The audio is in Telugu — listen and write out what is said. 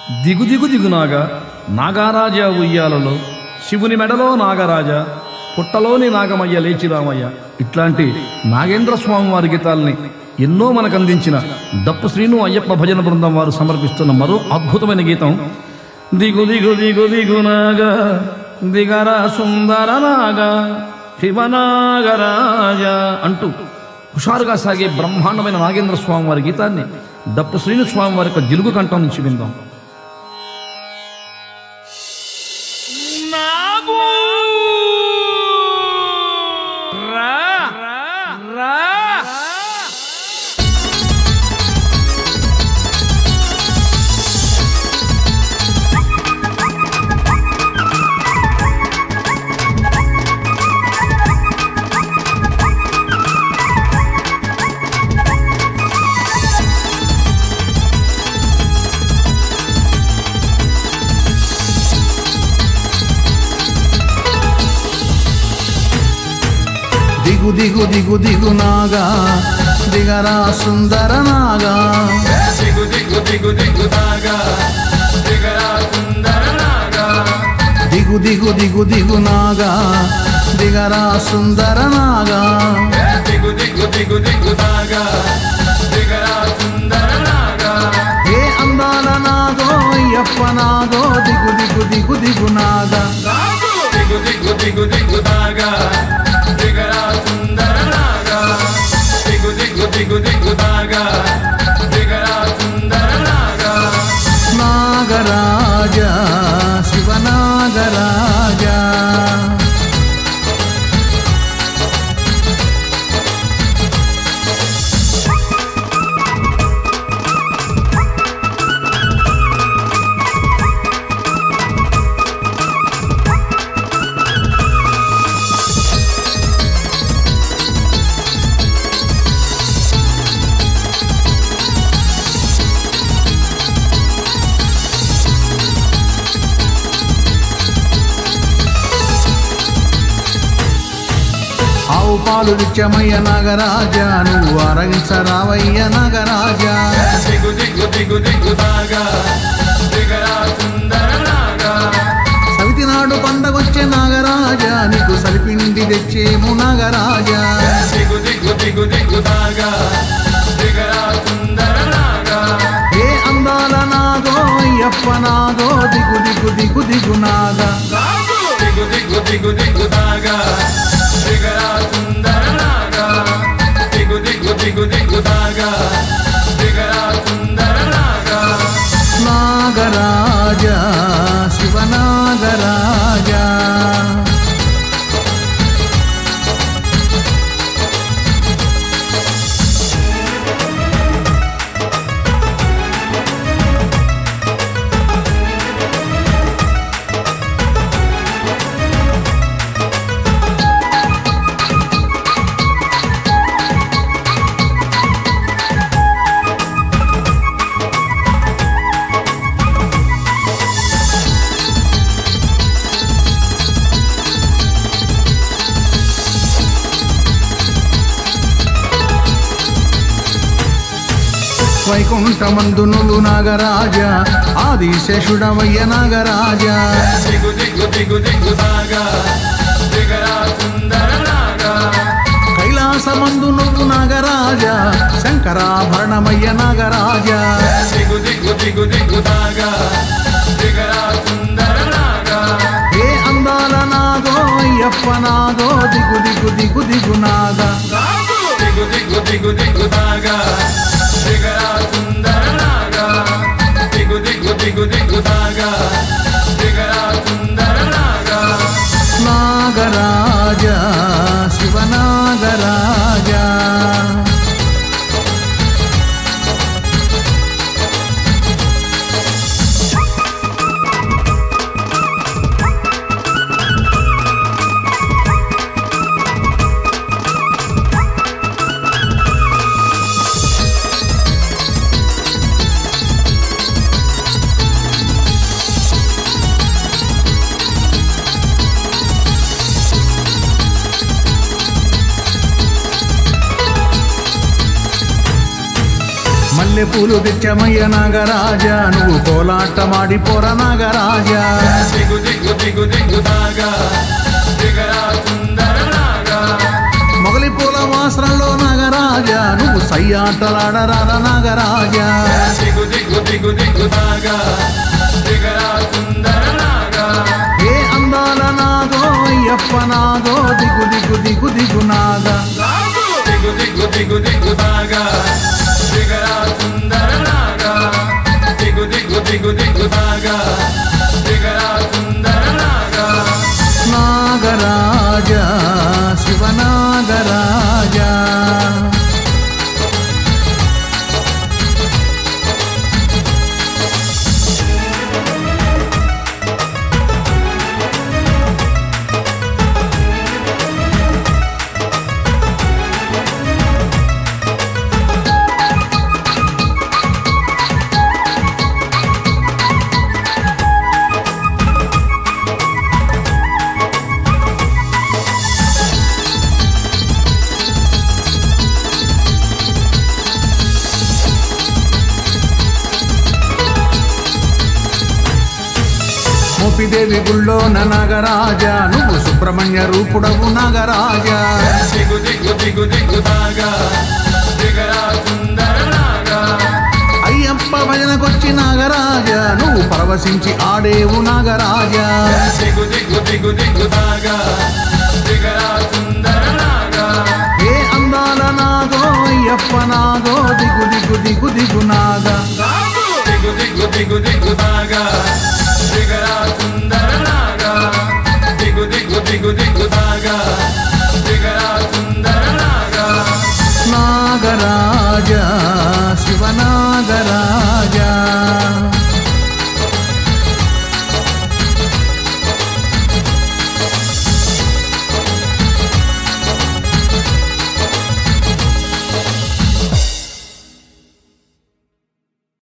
దిగు దిగు దిగు నాగా నాగారాజా ఉయ్యాలలో శివుని మెడలో నాగరాజ పుట్టలోని నాగమయ్య లేచి రామయ్య ఇట్లాంటి నాగేంద్ర స్వామి వారి గీతాల్ని ఎన్నో మనకు అందించిన దప్పు శ్రీను అయ్యప్ప భజన బృందం వారు సమర్పిస్తున్న మరో అద్భుతమైన గీతం దిగు దిగు దిగు దిగు నాగా దిగరా సుందర నాగా శివనాగరాజ అంటూ హుషారుగా సాగే బ్రహ్మాండమైన నాగేంద్ర స్వామి వారి గీతాన్ని దప్పు శ్రీను స్వామి వారి యొక్క జిలుగు కంఠం నుంచి విందాం నాగు రా రా దిగు దిగు దిగు దిగు నాగా దిగరా సుందర నాగా దిగు దిగు దిగు దిగు నాగా దిగరా సుందర నాగా దిగు దిగు దిగు దిగు నాగా దిగరా సుందర నాగా దిగు దిగు దిగు దిగు నాగా దిగరా సుందర నాగా ఏ అందాల నాగో అయ్యప్ప నాగో దిగు దిగు దిగు దిగు నాగా దిగు దిగు దిగు దిగు నాగా దిగరా సుందర నాగా దిగు దిగు దిగు దిగు నాగా దిగరా సుందర నాగా నాగరాజా శివనాగరాజా ఆవు పాలు నిత్యమయ్య నాగరాజా నువ్వు అరగించరావయ్య నాగరాజా దిగు దిగు దిగు దిగు నాగా దిగరా సుందర నాగా సవితి నాడు పండగొచ్చే నాగరాజా నీకు సలిపిండి తెచ్చేము నాగరాజా దిగు దిగు దిగు దిగు నాగా దిగరా సుందర నాగా ఏ అందాల నాగో అయ్యప్ప నాగో దిగు దిగు దిగు దిగు నాగా దిగు దిగు దిగు దిగు నాగా దిగరా సుందర నాగా దిగు దిగు దిగు దిగు నాగా దిగరా సుందర నాగా నాగరాజా శివనాగరాజా వైకుంఠమందు నువ్వు నాగరాజా ఆదిశేషుడవయ్య నాగరాజా దిగు దిగు దిగు దిగు నాగా దిగరా సుందర నాగా కైలాసమందు నువ్వు నాగరాజా శంకరాభరణమయ్య నాగరాజా దిగు దిగు దిగు దిగు నాగా దిగరా సుందర నాగా ఏ అందాల నాగో అయ్యప్ప నాగో దిగు దిగు దిగు దిగు నాగా దిగు దిగు దిగు దిగు నాగా దిగరా సుందర నాగా దిగు దిగు దిగు దిగు నాగా దిగరా సుందర నాగా నాగరాజా శివనాగరాజా మల్లె పూలు తెచ్చమయ్య నాగరాజా నువ్వు కోలాటమాడి పోర నాగరాజా దిగు దిగు దిగు దిగు నాగా దిగరా సుందర నాగా మొగలి పూల వాసనలో నాగరాజా నువ్వు సయ్యాటలాడరార నాగరాజా దిగు దిగు దిగు దిగు నాగా దిగరా సుందర నాగా ఏ అందాల నాగో అయ్యప్ప నాగో దిగు దిగు దిగు దిగు నాగా దిగు దిగు దిగు దిగు నాగా దిగరా సుందర నాగా దిగు దిగు దిగు దిగు నాగా దిగరా సుందర నాగా నాగరాజా శివనాగరాజా మోపిదేవి గుళ్ళో నాగరాజా నువ్వు సుబ్రహ్మణ్య రూపుడవు నాగరాజా దిగు దిగు దిగు దిగు నాగా దిగరా సుందర నాగా అయ్యప్ప భజనకొచ్చి నాగరాజా నువ్వు పరవశించి ఆడేవు నాగరాజా దిగు దిగు దిగు దిగు నాగా దిగరా సుందర నాగా ఏ అందాల నాగో అయ్యప్ప నాగో దిగు దిగు దిగు దిగు